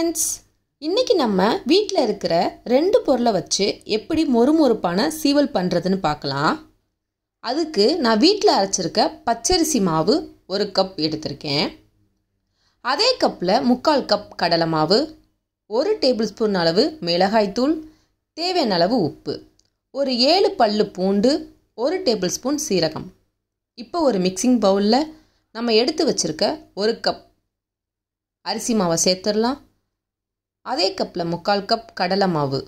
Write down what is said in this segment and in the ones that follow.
friends இன்னைக்கு நம்ம வீட்டில் இருக்கிற ரெண்டு பொருளை வச்சு எப்படி மொறுமொறுப்பான சீவல் பண்ணுறதுன்னு பார்க்கலாம் அதுக்கு நான் வீட்டில் அரைச்சிருக்க பச்சரிசி மாவு ஒரு கப் எடுத்திருக்கேன் அதே கப்பில் முக்கால் கப் கடலை மாவு ஒரு டேபிள் ஸ்பூன் அளவு மிளகாய்த்தூள் தேவையான அளவு உப்பு ஒரு ஏழு பல்லு பூண்டு ஒரு டேபிள் ஸ்பூன் சீரகம் இப்போ ஒரு மிக்சிங் பவுலில் நம்ம எடுத்து வச்சுருக்க ஒரு கப் அரிசி மாவை சேர்த்துடலாம் அதே கப்பில் முக்கால் கப் கடலை மாவு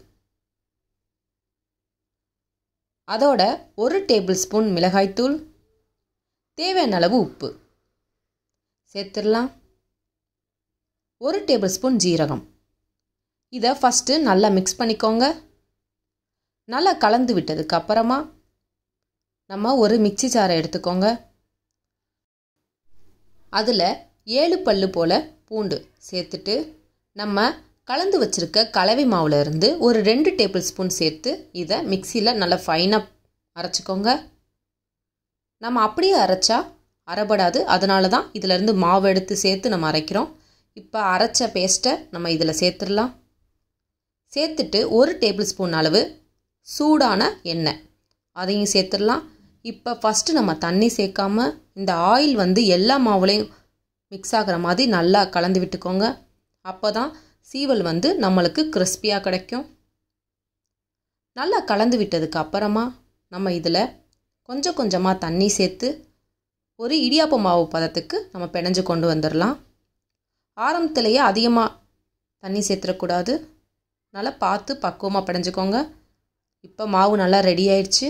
அதோட ஒரு டேபிள் ஸ்பூன் மிளகாய்த்தூள் தேவையான அளவு உப்பு சேர்த்துடலாம் ஒரு டேபிள் ஸ்பூன் ஜீரகம் இதை ஃபஸ்ட்டு நல்லா மிக்ஸ் பண்ணிக்கோங்க நல்லா கலந்து விட்டதுக்கு அப்புறமா நம்ம ஒரு மிக்சி சாரை எடுத்துக்கோங்க அதில் ஏழு பல்லு போல் பூண்டு சேர்த்துட்டு நம்ம கலந்து வச்சுருக்க கலவை மாவில் இருந்து ஒரு ரெண்டு டேபிள் ஸ்பூன் சேர்த்து இதை மிக்சியில் நல்லா ஃபைனாக அரைச்சிக்கோங்க நம்ம அப்படியே அரைச்சா அரைபடாது அதனால தான் இதிலேருந்து மாவு எடுத்து சேர்த்து நம்ம அரைக்கிறோம் இப்போ அரைச்ச பேஸ்ட்டை நம்ம இதில் சேர்த்துடலாம் சேர்த்துட்டு ஒரு டேபிள் ஸ்பூன் அளவு சூடான எண்ணெய் அதையும் சேர்த்துடலாம் இப்போ ஃபஸ்ட்டு நம்ம தண்ணி சேர்க்காம இந்த ஆயில் வந்து எல்லா மாவுலையும் மிக்ஸ் ஆகிற மாதிரி நல்லா கலந்து விட்டுக்கோங்க அப்போ தான் சீவல் வந்து நம்மளுக்கு கிறிஸ்பியாக கிடைக்கும் நல்லா கலந்து விட்டதுக்கு அப்புறமா நம்ம இதில் கொஞ்சம் கொஞ்சமாக தண்ணி சேர்த்து ஒரு இடியாப்ப மாவு பதத்துக்கு நம்ம பிணைஞ்சு கொண்டு வந்துடலாம் ஆரம்பத்திலேயே அதிகமாக தண்ணி சேர்த்துடக்கூடாது நல்லா பார்த்து பக்குவமாக பிணைஞ்சுக்கோங்க இப்போ மாவு நல்லா ரெடி ஆயிடுச்சு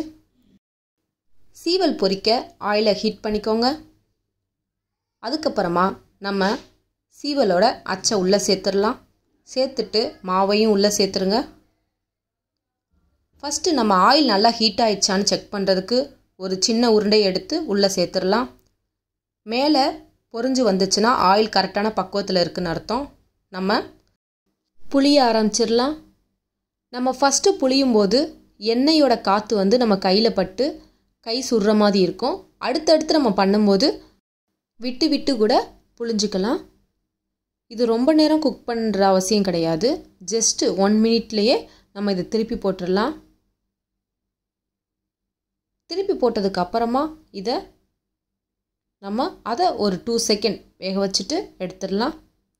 சீவல் பொரிக்க ஆயிலை ஹீட் பண்ணிக்கோங்க அதுக்கப்புறமா நம்ம சீவலோட அச்சை உள்ளே சேர்த்துடலாம் சேர்த்துட்டு மாவையும் உள்ளே சேர்த்துருங்க ஃபஸ்ட்டு நம்ம ஆயில் நல்லா ஹீட் ஆயிடுச்சான்னு செக் பண்ணுறதுக்கு ஒரு சின்ன உருண்டை எடுத்து உள்ளே சேர்த்துடலாம் மேலே பொறிஞ்சு வந்துச்சுன்னா ஆயில் கரெக்டான பக்குவத்தில் இருக்குன்னு அர்த்தம் நம்ம புளிய ஆரம்பிச்சிடலாம் நம்ம ஃபஸ்ட்டு புளியும் போது எண்ணெயோட காற்று வந்து நம்ம கையில் பட்டு கை சுடுற மாதிரி இருக்கும் அடுத்தடுத்து நம்ம பண்ணும்போது விட்டு விட்டு கூட புளிஞ்சிக்கலாம் இது ரொம்ப நேரம் குக் பண்ணுற அவசியம் கிடையாது ஜஸ்ட்டு ஒன் மினிட்லேயே நம்ம இதை திருப்பி போட்டுடலாம் திருப்பி போட்டதுக்கு அப்புறமா இதை நம்ம அதை ஒரு டூ செகண்ட் வேக வச்சுட்டு எடுத்துடலாம்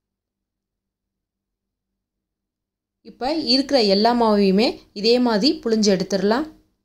இப்போ இருக்கிற எல்லா மாவையுமே இதே மாதிரி புளிஞ்சு எடுத்துடலாம்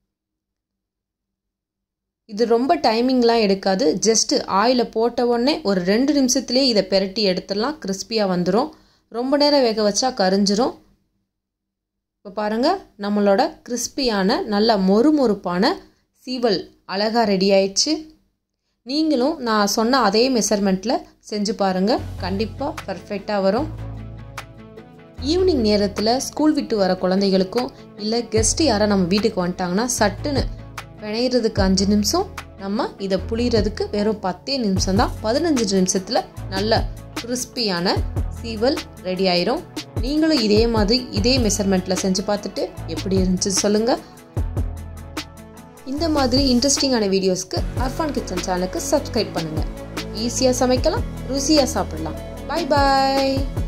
இது ரொம்ப டைமிங்லாம் எடுக்காது ஜஸ்ட்டு ஆயிலை போட்ட உடனே ஒரு ரெண்டு நிமிஷத்துலேயே இதை பெரட்டி எடுத்துடலாம் கிறிஸ்பியாக வந்துடும் ரொம்ப நேரம் வேக வச்சா கரிஞ்சிரும் இப்போ பாருங்கள் நம்மளோட கிறிஸ்பியான நல்ல மொறுமொறுப்பான சீவல் அழகாக ரெடி ஆயிடுச்சு நீங்களும் நான் சொன்ன அதே மெஷர்மெண்ட்டில் செஞ்சு பாருங்கள் கண்டிப்பாக பர்ஃபெக்டாக வரும் ஈவினிங் நேரத்தில் ஸ்கூல் விட்டு வர குழந்தைகளுக்கும் இல்லை கெஸ்ட்டு யாராவது நம்ம வீட்டுக்கு வந்துட்டாங்கன்னா சட்டுன்னு பிணையிறதுக்கு அஞ்சு நிமிஷம் நம்ம இதை புளியறதுக்கு வெறும் பத்தே நிமிஷம் தான் பதினஞ்சு நிமிஷத்தில் நல்ல கிறிஸ்பியான சீவல் ரெடி ஆயிரும் நீங்களும் இதே மாதிரி இதே மெஷர்மெண்ட்டில் செஞ்சு பார்த்துட்டு எப்படி இருந்துச்சு சொல்லுங்கள் இந்த மாதிரி இன்ட்ரெஸ்டிங்கான வீடியோஸ்க்கு அர்ஃபான் கிச்சன் சேனலுக்கு சப்ஸ்கிரைப் பண்ணுங்கள் ஈஸியாக சமைக்கலாம் ருசியாக சாப்பிடலாம் பாய் பாய்